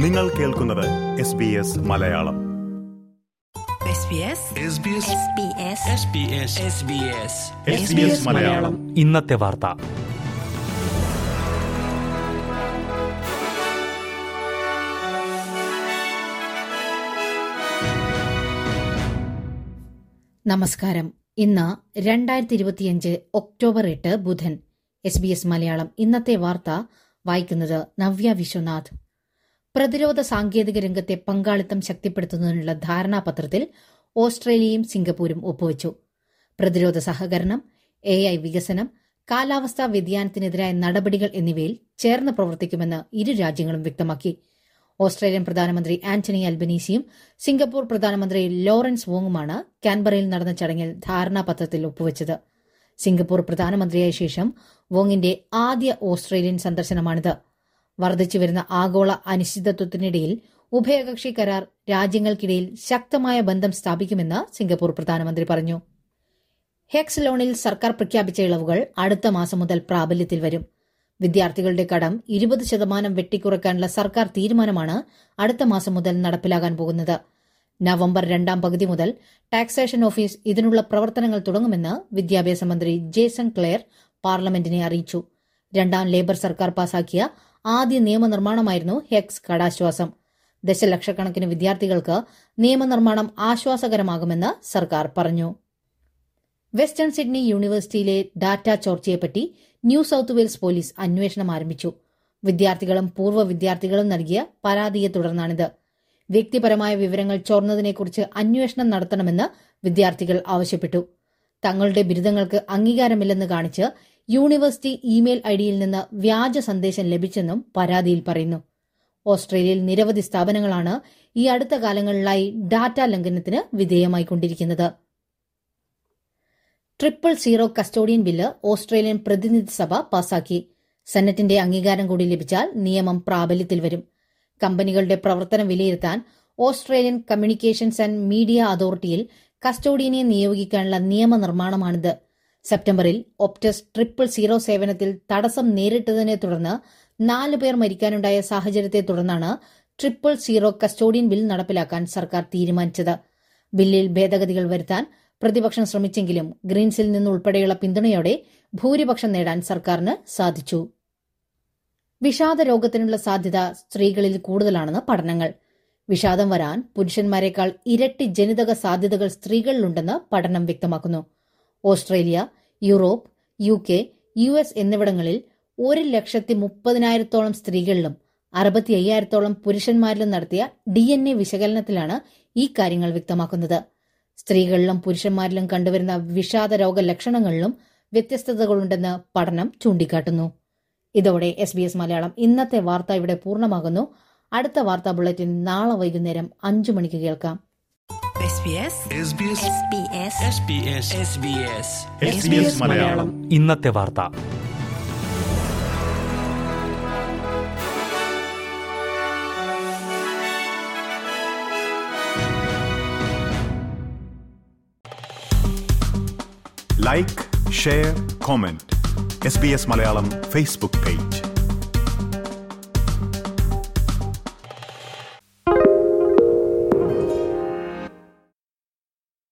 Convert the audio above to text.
നിങ്ങൾ കേൾക്കുന്നത് S B S Malayalam SBS Malayalam ഇന്നത്തെ വാർത്ത നമസ്കാരം ഇന്ന് രണ്ടായിരത്തി ഇരുപത്തിയഞ്ച് ഒക്ടോബർ എട്ട് ബുധൻ എസ് ബി എസ് മലയാളം ഇന്നത്തെ വാർത്ത വായിക്കുന്നത് നവ്യ വിശ്വനാഥ് പ്രതിരോധ സാങ്കേതിക രംഗത്തെ പങ്കാളിത്തം ശക്തിപ്പെടുത്തുന്നതിനുള്ള ധാരണാപത്രത്തിൽ ഓസ്ട്രേലിയയും സിംഗപ്പൂരും ഒപ്പുവച്ചു പ്രതിരോധ സഹകരണം എ ഐ വികസനം കാലാവസ്ഥാ വ്യതിയാനത്തിനെതിരായ നടപടികൾ എന്നിവയിൽ ചേർന്ന് പ്രവർത്തിക്കുമെന്ന് ഇരു രാജ്യങ്ങളും വ്യക്തമാക്കി ഓസ്ട്രേലിയൻ പ്രധാനമന്ത്രി ആന്റണി അൽബനീസിയും സിംഗപ്പൂർ പ്രധാനമന്ത്രി ലോറൻസ് വോങ്ങുമാണ് കാൻബറയിൽ നടന്ന ചടങ്ങിൽ ധാരണാപത്രത്തിൽ ഒപ്പുവച്ചത് സിംഗപ്പൂർ പ്രധാനമന്ത്രിയായ ശേഷം വോങ്ങിന്റെ ആദ്യ ഓസ്ട്രേലിയൻ സന്ദർശനമാണിത് വർദ്ധിച്ചുവരുന്ന ആഗോള അനിശ്ചിതത്വത്തിനിടയിൽ ഉഭയകക്ഷി കരാർ രാജ്യങ്ങൾക്കിടയിൽ ശക്തമായ ബന്ധം സ്ഥാപിക്കുമെന്ന് സിംഗപ്പൂർ പ്രധാനമന്ത്രി പറഞ്ഞു ഹെക്സ് ലോണിൽ സർക്കാർ പ്രഖ്യാപിച്ച ഇളവുകൾ അടുത്ത മാസം മുതൽ പ്രാബല്യത്തിൽ വരും വിദ്യാർത്ഥികളുടെ കടം ഇരുപത് ശതമാനം വെട്ടിക്കുറയ്ക്കാനുള്ള സർക്കാർ തീരുമാനമാണ് അടുത്ത മാസം മുതൽ നടപ്പിലാകാൻ പോകുന്നത് നവംബർ രണ്ടാം പകുതി മുതൽ ടാക്സേഷൻ ഓഫീസ് ഇതിനുള്ള പ്രവർത്തനങ്ങൾ തുടങ്ങുമെന്ന് വിദ്യാഭ്യാസ മന്ത്രി ജേസൺ ക്ലെയർ പാർലമെന്റിനെ അറിയിച്ചു രണ്ടാം ലേബർ സർക്കാർ പാസാക്കിയ ആദ്യ നിയമനിർമ്മാണമായിരുന്നു ഹെക്സ് കടാശ്വാസം ദശലക്ഷക്കണക്കിന് വിദ്യാർത്ഥികൾക്ക് നിയമനിർമ്മാണം ആശ്വാസകരമാകുമെന്ന് സർക്കാർ പറഞ്ഞു വെസ്റ്റേൺ സിഡ്നി യൂണിവേഴ്സിറ്റിയിലെ ഡാറ്റ ചോർച്ചയെപ്പറ്റി ന്യൂ സൌത്ത് വെയിൽസ് പോലീസ് അന്വേഷണം ആരംഭിച്ചു വിദ്യാർത്ഥികളും പൂർവ്വ വിദ്യാർത്ഥികളും നൽകിയ പരാതിയെ തുടർന്നാണിത് വ്യക്തിപരമായ വിവരങ്ങൾ ചോർന്നതിനെക്കുറിച്ച് അന്വേഷണം നടത്തണമെന്ന് വിദ്യാർത്ഥികൾ ആവശ്യപ്പെട്ടു തങ്ങളുടെ ബിരുദങ്ങൾക്ക് അംഗീകാരമില്ലെന്ന് കാണിച്ച് യൂണിവേഴ്സിറ്റി ഇമെയിൽ ഐഡിയിൽ നിന്ന് വ്യാജ സന്ദേശം ലഭിച്ചെന്നും പരാതിയിൽ പറയുന്നു ഓസ്ട്രേലിയയിൽ നിരവധി സ്ഥാപനങ്ങളാണ് ഈ അടുത്ത കാലങ്ങളിലായി ഡാറ്റ ലംഘനത്തിന് വിധേയമായിക്കൊണ്ടിരിക്കുന്നത് triple zero custodian bill Australian പ്രതിനിധി സഭ പാസാക്കി സെനറ്റിന്റെ അംഗീകാരം കൂടി ലഭിച്ചാൽ നിയമം പ്രാബല്യത്തിൽ വരും കമ്പനികളുടെ പ്രവർത്തനം വിലയിരുത്താൻ ഓസ്ട്രേലിയൻ കമ്മ്യൂണിക്കേഷൻസ് ആൻഡ് മീഡിയ അതോറിറ്റിയിൽ കസ്റ്റോഡിയനെ നിയോഗിക്കാനുള്ള നിയമനിർമ്മാണമാണിത് സെപ്റ്റംബറിൽ ഒപ്റ്റസ് ട്രിപ്പിൾ സീറോ സേവനത്തിൽ തടസ്സം നേരിട്ടതിനെ തുടർന്ന് നാല് പേർ മരിക്കാനുണ്ടായ സാഹചര്യത്തെ തുടർന്നാണ് ട്രിപ്പിൾ സീറോ കസ്റ്റോഡിയൻ ബിൽ നടപ്പിലാക്കാൻ സർക്കാർ തീരുമാനിച്ചത് ബില്ലിൽ ഭേദഗതികൾ വരുത്താൻ പ്രതിപക്ഷം ശ്രമിച്ചെങ്കിലും ഗ്രീൻസിൽ നിന്നുൾപ്പെടെയുള്ള പിന്തുണയോടെ ഭൂരിപക്ഷം നേടാൻ സർക്കാരിന് സാധിച്ചു വിഷാദ രോഗത്തിനുള്ള സാധ്യത സ്ത്രീകളിൽ കൂടുതലാണെന്ന് പഠനങ്ങൾ വിഷാദം വരാൻ പുരുഷന്മാരെക്കാൾ ഇരട്ടി ജനിതക സാധ്യതകൾ സ്ത്രീകളിലുണ്ടെന്ന് പഠനം വ്യക്തമാക്കുന്നു Australia Europe U K U S എന്നിവിടങ്ങളിൽ ഒരു ലക്ഷത്തി മുപ്പതിനായിരത്തോളം സ്ത്രീകളിലും അറുപത്തി അയ്യായിരത്തോളം പുരുഷന്മാരിലും നടത്തിയ ഡി എൻ എ വിശകലനത്തിലാണ് ഈ കാര്യങ്ങൾ വ്യക്തമാക്കുന്നത് സ്ത്രീകളിലും പുരുഷന്മാരിലും കണ്ടുവരുന്ന വിഷാദ രോഗ ലക്ഷണങ്ങളിലും വ്യത്യസ്തതകളുണ്ടെന്ന് പഠനം ചൂണ്ടിക്കാട്ടുന്നു ഇതോടെ എസ് ബി എസ് മലയാളം ഇന്നത്തെ വാർത്ത ഇവിടെ പൂർണ്ണമാകുന്നു അടുത്ത വാർത്താ ബുള്ളറ്റിൻ നാളെ വൈകുന്നേരം അഞ്ചു മണിക്ക് കേൾക്കാം SBS മലയാളം ഇന്നത്തെ വാർത്ത like share comment S B S Malayalam Facebook page